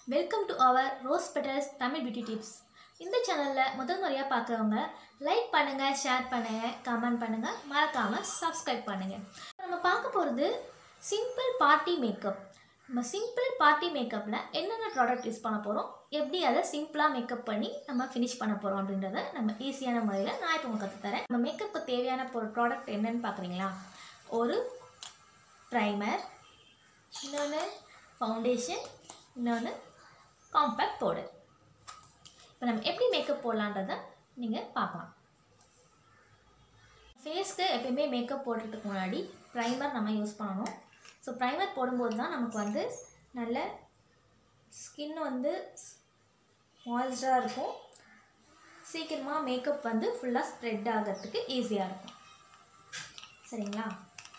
welcome to our rose petals Tamil beauty tips இந்த சேனலில் முதல் முறையாக பார்க்குறவங்க லைக் பண்ணுங்கள் ஷேர் பண்ணுங்கள் கமெண்ட் பண்ணுங்கள் மறக்காமல் சப்ஸ்கிரைப் பண்ணுங்கள் நம்ம பார்க்க போகிறது சிம்பிள் பார்ட்டி மேக்கப் நம்ம சிம்பிள் பார்ட்டி மேக்கப்பில் என்னென்ன ப்ராடக்ட் யூஸ் பண்ண போகிறோம் எப்படி அதை சிம்பிளாக மேக்கப் பண்ணி நம்ம ஃபினிஷ் பண்ண போகிறோம் அப்படின்றத நம்ம ஈஸியான முறையில் நான் இப்போ உங்களுக்கு கற்றுத்தரேன் நம்ம மேக்கப்புக்கு தேவையான ஒரு ப்ராடக்ட் என்னன்னு பார்க்குறீங்களா ஒரு ப்ரைமர் இன்னொன்று ஃபவுண்டேஷன் இன்னொன்று காம்பேக்ட் பவுடர் இப்போ நம்ம எப்படி மேக்கப் போடலான்றத நீங்கள் பார்க்கலாம் ஃபேஸ்க்கு எப்பயுமே மேக்கப் போடுறதுக்கு முன்னாடி ப்ரைமர் நம்ம யூஸ் பண்ணணும் ஸோ ப்ரைமர் போடும்போது தான் நமக்கு வந்து நல்ல ஸ்கின் வந்து மாய்ஸ்டராக இருக்கும் சீக்கிரமாக மேக்கப் வந்து ஃபுல்லாக ஸ்ப்ரெட் ஆகிறதுக்கு ஈஸியாக இருக்கும் சரிங்களா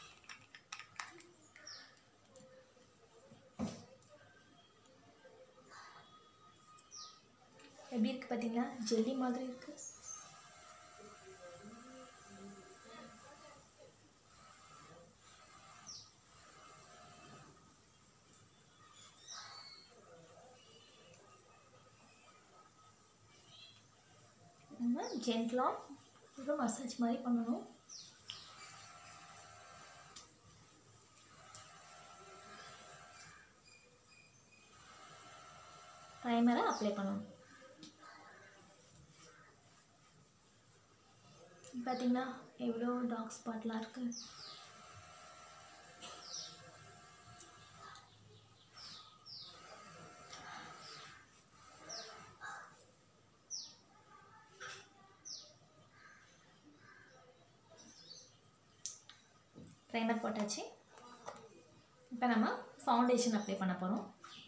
எப்படி இருக்குது பார்த்தீங்களா ஜெல்லி மாதிரி இருக்குது நம்ம ஜென்ட்லாக ஒரு மசாஜ் மாதிரி பண்ணணும் ப்ரைமரை அப்ளை பண்ணணும் பார்த்தீங்கன்னா எவ்வளோ டார்க் ஸ்பாட்லாம் இருக்குது ப்ரைமர் போட்டாச்சு இப்போ நம்ம ஃபவுண்டேஷன் அப்ளை பண்ண போகிறோம்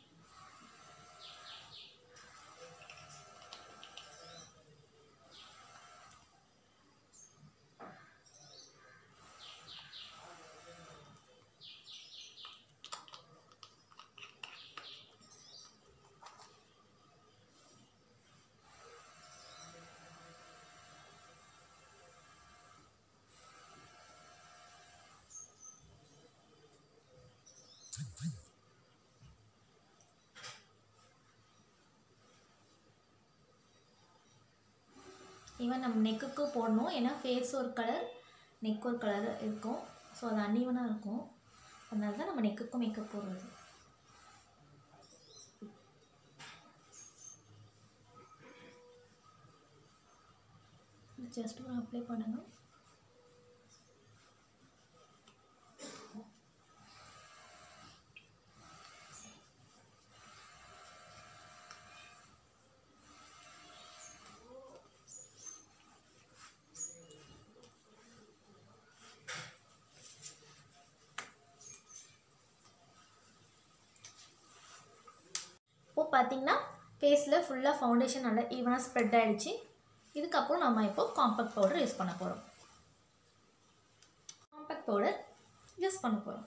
ஈவன் நம்ம நெக்குக்கும் போடணும் ஏன்னா ஃபேஸ் ஒரு கலர் நெக் ஒரு கலர் இருக்கும் ஸோ அது அன்ஈவனாக இருக்கும் அதனால தான் நம்ம நெக்குக்கும் மேக்கப் போடுறது ஜஸ்ட் ஒரு அப்ளை பண்ணுங்கள் இப்போ பார்த்தீங்கன்னா ஃபேஸில் ஃபுல்லாக ஃபவுண்டேஷன் நல்லா ஈவனாக ஸ்ப்ரெட் ஆகிடுச்சு இதுக்கப்புறம் நம்ம இப்போ காம்பேக்ட் பவுடர் யூஸ் பண்ண போகிறோம் காம்பேக்ட் பவுடர் யூஸ் பண்ண போகிறோம்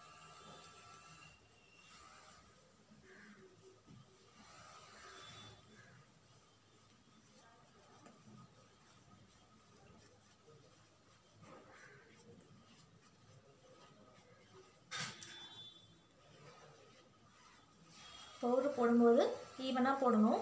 பவுடர் போடும்போது ஈவனாக போடணும்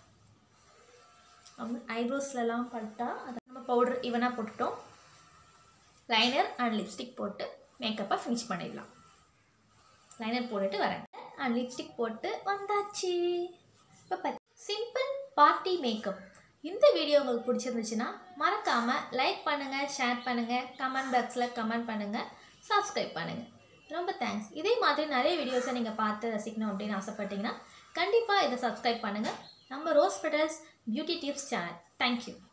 ஐப்ரோஸ்லலாம் பட்டா அதை நம்ம பவுடர் ஈவனாக போட்டுட்டோம் லைனர் அண்ட் லிப்ஸ்டிக் போட்டு மேக்கப்பை ஃபினிஷ் பண்ணிடலாம் லைனர் போட்டுட்டு வரேன் அண்ட் லிப்ஸ்டிக் போட்டு வந்தாச்சு இப்போ பார்த்து சிம்பிள் பார்ட்டி மேக்கப் இந்த வீடியோ உங்களுக்கு பிடிச்சிருந்துச்சுன்னா மறக்காமல் லைக் பண்ணுங்கள் ஷேர் பண்ணுங்கள் கமெண்ட் பாக்ஸில் கமெண்ட் பண்ணுங்கள் சப்ஸ்கிரைப் பண்ணுங்கள் ரொம்ப தேங்க்ஸ் இதே மாதிரி நிறைய வீடியோஸை நீங்கள் பார்த்து ரசிக்கணும் அப்படின்னு ஆசைப்பட்டீங்கன்னா கண்டிப்பாக இதை சப்ஸ்கிரைப் பண்ணுங்கள் நம்ம rose petals beauty tips channel thank you